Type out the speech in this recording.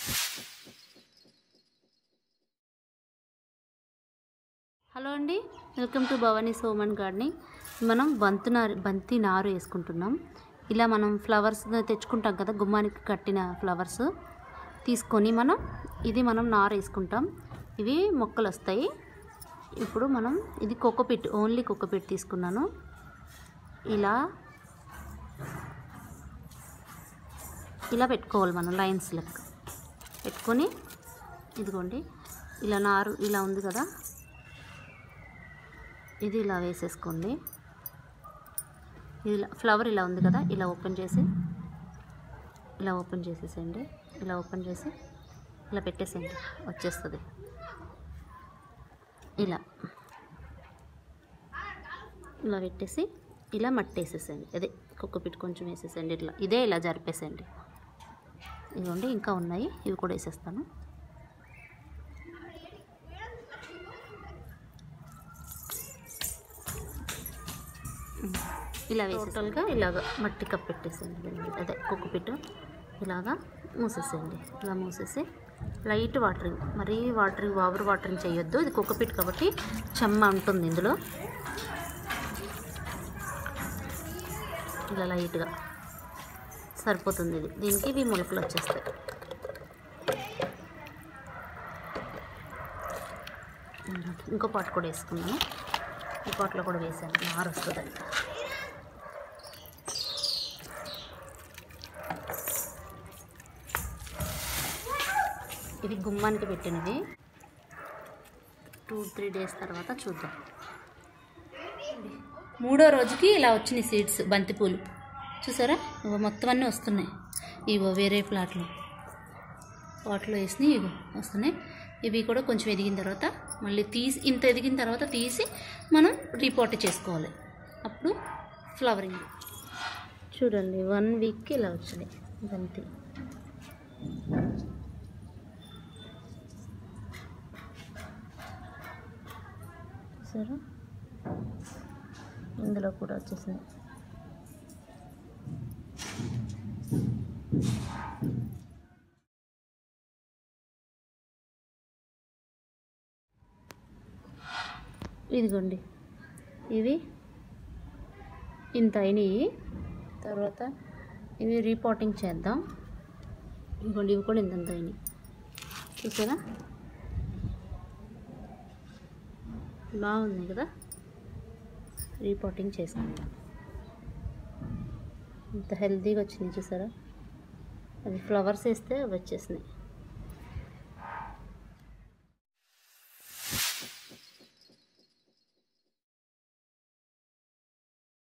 Hello అండి welcome to Bhavani Soman gardening మనం బంతి నారు బంతి నారు వేసుకుంటున్నాం ఇలా మనం ఫ్లవర్స్ తెచ్చుకుంటాం కదా గుమ్మానికి కట్టిన ఫ్లవర్స్ తీసుకొని మనం ఇది మనం నారు వేసుకుంటాం ఇవి మొక్కలు వస్తాయి ఇప్పుడు మనం ఇది కోకోపిట్ ఓన్లీ కోకోపిట్ తీసుకున్నాను ఇలా ఇలా పెట్టుకోవాలి మనం లైన్స్ లెక్క పెట్టుకొని ఇదిగోండి ఇలా నారు ఇలా ఉంది కదా ఇది ఇలా వేసేసుకోండి ఇది ఇలా ఫ్లవర్ ఇలా ఉంది కదా ఇలా ఓపెన్ చేసి ఇలా ఓపెన్ చేసేసేయండి ఇలా ఓపెన్ చేసి ఇలా పెట్టేసేయండి వచ్చేస్తుంది ఇలా ఇలా పెట్టేసి ఇలా మట్టి వేసేసేయండి అదే కుక్కపిట్టు కొంచెం వేసేసేయండి ఇట్లా ఇదే ఇలా జరిపేసేయండి ఇదిగోండి ఇంకా ఉన్నాయి ఇవి కూడా వేసేస్తాను ఇలా టోటల్గా ఇలాగ మట్టి కప్ పెట్టేసేయండి దీని మీద. అదే కుక్కపిట్టు ఇలాగా మూసేసేయండి ఇలా మూసేసి లైట్ వాటరింగ్ మరీ వాటరింగ్ ఓవర్ వాటరింగ్ చేయొద్దు ఇది కుక్కపిట్ కాబట్టి చెమ్మ ఉంటుంది ఇందులో ఇలా లైట్గా సరిపోతుంది ఇది దీనికి ఇవి మొలకలు వచ్చేస్తాయి ఇంకో పాట కూడా వేసుకున్నాను ఈ పాటలో కూడా వేసాను నారు వస్తుందండి ఇది గుమ్మానికి పెట్టినవి టూ త్రీ డేస్ తర్వాత చూద్దాం మూడో రోజుకి ఇలా వచ్చినాయి సీడ్స్ బంతిపూలు చూసారా ఇవో మొత్తం అన్నీ వస్తున్నాయి ఇవో వేరే ప్లాట్లో వాటిలో వేసినాయి ఇవో వస్తున్నాయి ఇవి కూడా కొంచెం ఎదిగిన తర్వాత మళ్ళీ తీసి ఇంత ఎదిగిన తర్వాత తీసి మనం రీపోర్ట్ చేసుకోవాలి అప్పుడు ఫ్లవరింగ్ చూడండి వన్ వీక్కి ఇలా వచ్చినాయి బంతి చూసారా ఇందులో కూడా వచ్చేసినాయి ఇదిగోండి ఇవి ఇంత అయినాయి తర్వాత ఇవి రీపోటింగ్ చేద్దాం ఇదిగోండి ఇవి కూడా ఇంత అయినాయి చూసారా బాగుంది కదా రీపోటింగ్ చేసుకుందాం ఇంత హెల్తీగా వచ్చినాయి చూసారా అవి ఫ్లవర్స్ వేస్తే అవి వచ్చేసినాయి